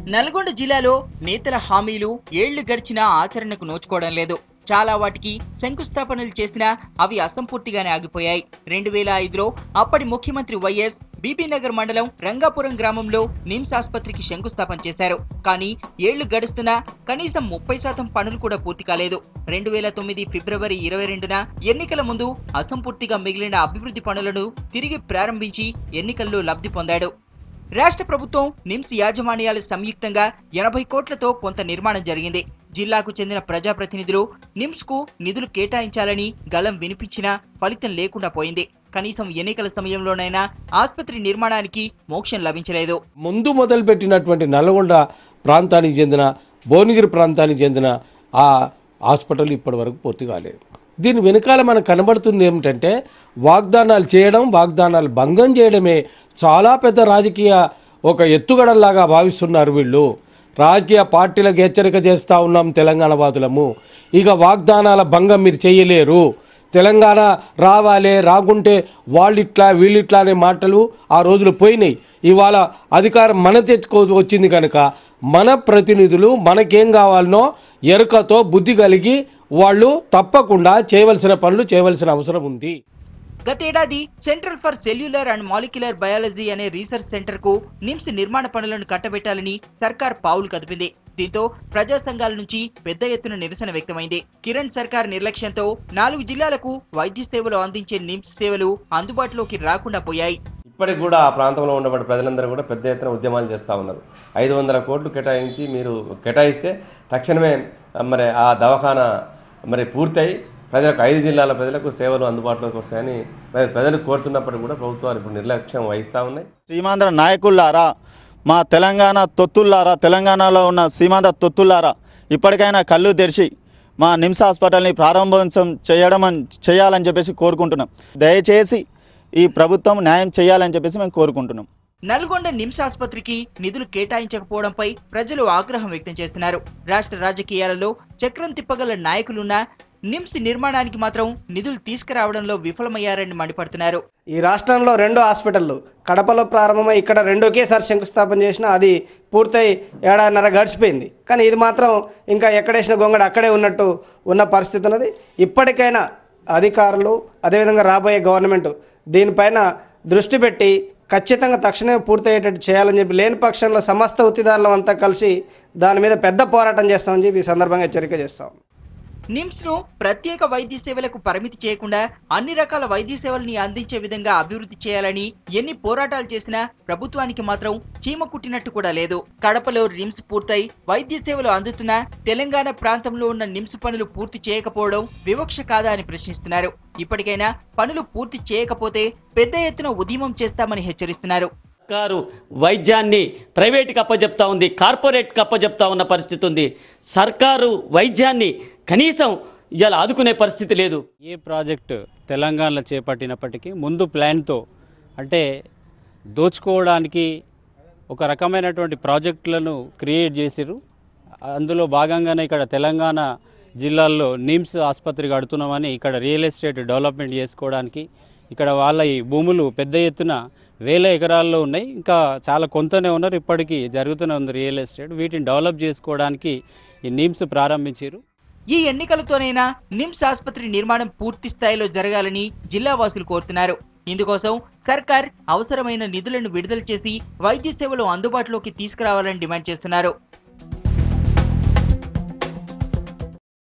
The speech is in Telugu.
నల్గొండ జిల్లాలో నేతల హామీలు ఏళ్లు గడిచినా ఆచరణకు నోచుకోవడం లేదు చాలా వాటికి శంకుస్థాపనలు చేసినా అవి అసంపూర్తిగానే ఆగిపోయాయి రెండు వేల ఐదులో అప్పటి ముఖ్యమంత్రి వైఎస్ బీబీనగర్ మండలం రంగాపురం గ్రామంలో నిమ్స్ ఆసుపత్రికి శంకుస్థాపన చేశారు కానీ ఏళ్లు గడుస్తున్నా కనీసం ముప్పై శాతం పనులు కూడా పూర్తి కాలేదు రెండు వేల తొమ్మిది ఫిబ్రవరి ఇరవై రెండున ఎన్నికల ముందు అసంపూర్తిగా మిగిలిన అభివృద్ధి పనులను తిరిగి ప్రారంభించి ఎన్నికల్లో లబ్ధి పొందాడు రాష్ట్ర ప్రభుత్వం నిమ్స్ యాజమాన్యాలు సంయుక్తంగా ఎనభై కోట్లతో కొంత నిర్మాణం జరిగింది జిల్లాకు చెందిన ప్రజాప్రతినిధులు నిమ్స్ కు నిధులు కేటాయించాలని గళం వినిపించినా ఫలితం లేకుండా పోయింది కనీసం ఎన్నికల సమయంలోనైనా ఆసుపత్రి నిర్మాణానికి మోక్షం లభించలేదు ముందు మొదలుపెట్టినటువంటి నల్గొండ ప్రాంతానికి చెందిన భువనగిరి ప్రాంతానికి చెందిన ఆ హాస్పిటల్ ఇప్పటి వరకు పూర్తి కాలేదు దీని వెనకాల మనకు కనబడుతుంది ఏమిటంటే వాగ్దానాలు చేయడం వాగ్దానాలు భంగం చేయడమే చాలా పెద్ద రాజకీయ ఒక ఎత్తుగడలాగా భావిస్తున్నారు వీళ్ళు రాజకీయ పార్టీలకు హెచ్చరిక చేస్తూ ఉన్నాం తెలంగాణ వాదులము ఇక వాగ్దానాల భంగం మీరు చేయలేరు తెలంగాణ రావాలే రాకుంటే వాళ్ళిట్లా వీళ్ళిట్లా అనే మాటలు ఆ రోజులు పోయినాయి ఇవాళ అధికారం మన తెచ్చుకో వచ్చింది కనుక మన ప్రతినిధులు మనకేం కావాలనో ఎరుకతో బుద్ధి కలిగి వాళ్ళు తప్పకుండా చేయవలసిన పనులు చేయవలసిన అవసరం ఉంది గతేడాది central for cellular and molecular biology అనే రీసెర్చ్ సెంటర్ కు నిమ్స్ నిర్మాణ పనులను కట్టబెట్టాలని సర్కార్ పావులు కదిపింది దీంతో ప్రజా సంఘాల నుంచి పెద్ద ఎత్తున నిరసన వ్యక్తమైంది కిరణ్ సర్కార్ నిర్లక్ష్యంతో నాలుగు జిల్లాలకు వైద్య సేవలు అందించే నిమ్స్ సేవలు అందుబాటులోకి రాకుండా పోయాయి ఇప్పటికి కూడా ఆ ప్రాంతంలో ఉన్నటువంటి ప్రజలందరూ కూడా పెద్ద ఎత్తున ఉద్యమాలు చేస్తూ ఉన్నారు ఐదు వందల కోట్లు కేటాయించి మీరు కేటాయిస్తే తక్షణమే మరి ఆ దవాఖానా మరి పూర్తయి ప్రజలకు ఐదు జిల్లాల ప్రజలకు సేవలు అందుబాటులోకి వస్తాయని మరి ప్రజలు కోరుతున్నప్పటికీ కూడా ప్రభుత్వాలు ఇప్పుడు నిర్లక్ష్యం వహిస్తూ ఉన్నాయి సీమాంధ్ర నాయకుల్లారా మా తెలంగాణ తొత్తుల్లారా తెలంగాణలో ఉన్న సీమాంధ్ర తొత్తుల్లారా ఇప్పటికైనా కళ్ళు తెరిచి మా నిమ్స్ హాస్పిటల్ని ప్రారంభోత్సవం చేయడం అని- చేయాలని చెప్పేసి కోరుకుంటున్నాం దయచేసి ఈ ప్రభుత్వం న్యాయం చేయాలని చెప్పేసి మేము కోరుకుంటున్నాం నల్గొండ నిమ్స్ ఆసుపత్రికి నిధులు కేటాయించకపోవడంపై ప్రజలు ఆగ్రహం వ్యక్తం చేస్తున్నారు రాష్ట్ర రాజకీయాలలో చక్రం తిప్పగల నాయకులున్నా నిమ్స్ నిర్మాణానికి మాత్రం నిధులు తీసుకురావడంలో విఫలమయ్యారని మండిపడుతున్నారు ఈ రాష్ట్రంలో రెండు హాస్పిటళ్ళు కడపలో ప్రారంభమై ఇక్కడ రెండు ఒకేసారి శంకుస్థాపన చేసినా అది పూర్తయి ఏడాదిన్నర గడిచిపోయింది కానీ ఇది మాత్రం ఇంకా ఎక్కడేసిన గొంగడ అక్కడే ఉన్నట్టు ఉన్న పరిస్థితి ఉన్నది ఇప్పటికైనా అధికారులు అదేవిధంగా రాబోయే గవర్నమెంట్ దీనిపైన దృష్టి పెట్టి ఖచ్చితంగా తక్షణమే పూర్తయ్యేటట్టు చేయాలని చెప్పి లేని పక్షంలో సమస్త ఉత్తిదారులం అంతా కలిసి దాని మీద పెద్ద పోరాటం చేస్తామని చెప్పి ఈ సందర్భంగా హెచ్చరిక చేస్తాం నిమ్స్ ను ప్రత్యేక వైద్య సేవలకు పరిమితి చేయకుండా అన్ని రకాల వైద్య సేవల్ని అందించే విధంగా అభివృద్ధి చేయాలని ఎన్ని పోరాటాలు చేసినా ప్రభుత్వానికి మాత్రం చీమ కుట్టినట్టు కూడా లేదు కడపలో నిమ్స్ పూర్తయి వైద్య సేవలు అందుతున్నా తెలంగాణ ప్రాంతంలో ఉన్న నిమ్స్ పనులు పూర్తి చేయకపోవడం వివక్ష కాదా అని ప్రశ్నిస్తున్నారు ఇప్పటికైనా పనులు పూర్తి చేయకపోతే పెద్ద ఎత్తున ఉద్యమం చేస్తామని హెచ్చరిస్తున్నారు సర్కారు వైద్యాన్ని ప్రైవేట్కి అప్పచెప్తా ఉంది కార్పొరేట్కి అప్పచెప్తా ఉన్న పరిస్థితి ఉంది సర్కారు వైద్యాన్ని కనీసం ఇవాళ ఆదుకునే పరిస్థితి లేదు ఏ ప్రాజెక్టు తెలంగాణలో చేపట్టినప్పటికీ ముందు ప్లాన్తో అంటే దోచుకోవడానికి ఒక రకమైనటువంటి ప్రాజెక్టులను క్రియేట్ చేసిర్రు అందులో భాగంగానే ఇక్కడ తెలంగాణ జిల్లాల్లో నిమ్స్ ఆసుపత్రి కడుతున్నామని ఇక్కడ రియల్ ఎస్టేట్ డెవలప్మెంట్ చేసుకోవడానికి ఇక్కడ వాళ్ళ ఈ భూములు పెద్ద ఎత్తున వేల ఎకరాల్లో ఉన్నాయి ఇంకా చాలా కొంతనే ఉన్నారు ఇప్పటికీ జరుగుతూనే ఉంది రియల్ ఎస్టేట్ వీటిని డెవలప్ చేసుకోవడానికి ఈ నిమ్స్ ప్రారంభించారు ఈ ఎన్నికలతోనైనా నిమ్స్ ఆసుపత్రి నిర్మాణం పూర్తి స్థాయిలో జరగాలని జిల్లా వాసులు కోరుతున్నారు ఇందుకోసం సర్కార్ అవసరమైన నిధులను విడుదల చేసి వైద్య సేవలు అందుబాటులోకి తీసుకురావాలని డిమాండ్ చేస్తున్నారు